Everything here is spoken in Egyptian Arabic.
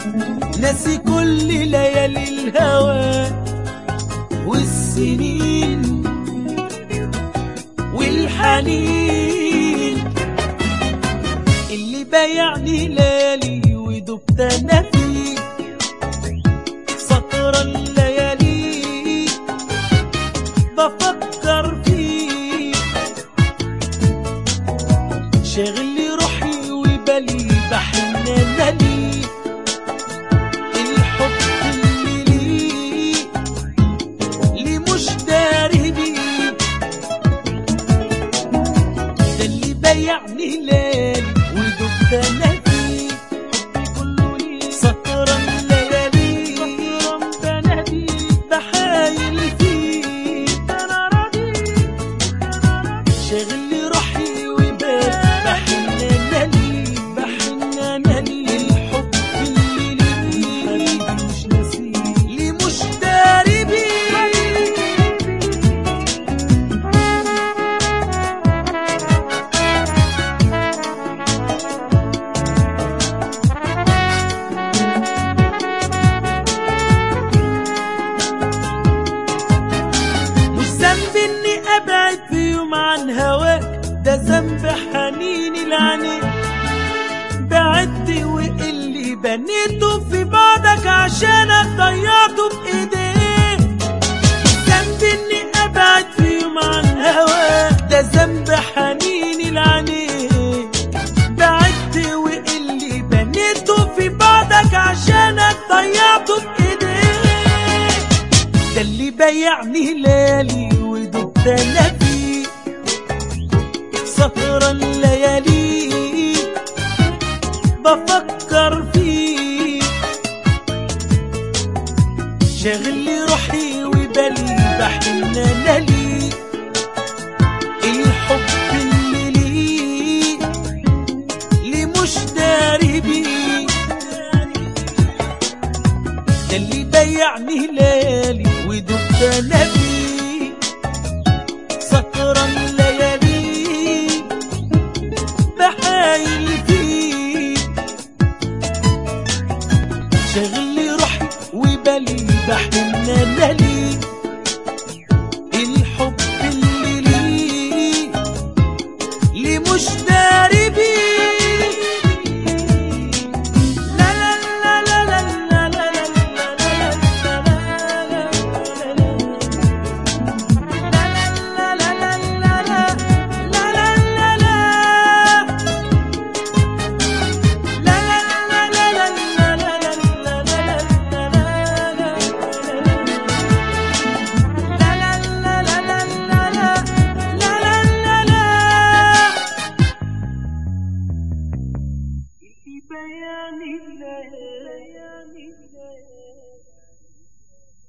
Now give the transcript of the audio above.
ناسي كل ليالي الهوى والسنين والحنين اللي بايعني ليالي ودبت انا فيه سطر الليالي بفكر فيه شاغل لي روحي وبالي بحن انا ليه الحب اللي ليه اللي مش داري بيه ده اللي بايعني ليالي ودبت انا فيه حبي كله ليه سهران ليالي سهران بنادي بحايل فيه انا راضي شاغل لي روحي وبال بحن انا ليه بحن انا ليه الحب اللي ليه حبيبي مش ناسيه ليه مش داري بيه مش ذنب اني ابعد في يوم عن هواك ده ذنب حنيني لعنيك بعدت واللي بنيته في بعدك عشانك ضيعته بايديك ذنب اني ابعد في يوم عن هواك ده ذنب حنيني لعنيك بعدت واللي بنيته في بعدك عشانك ضيعته بايديك ده اللي بايعني ليالي ودبت انا فيه سهرة الليالي بفكر فيه شاغل لي روحي وبالي بحن انا ليه الحب اللي ليه اللي مش داري بيه ده اللي بايعني ليالي ودبت انا فيه سكران ليالي بحايل فيه شاغل لي روحي وبالي بحن انا ليه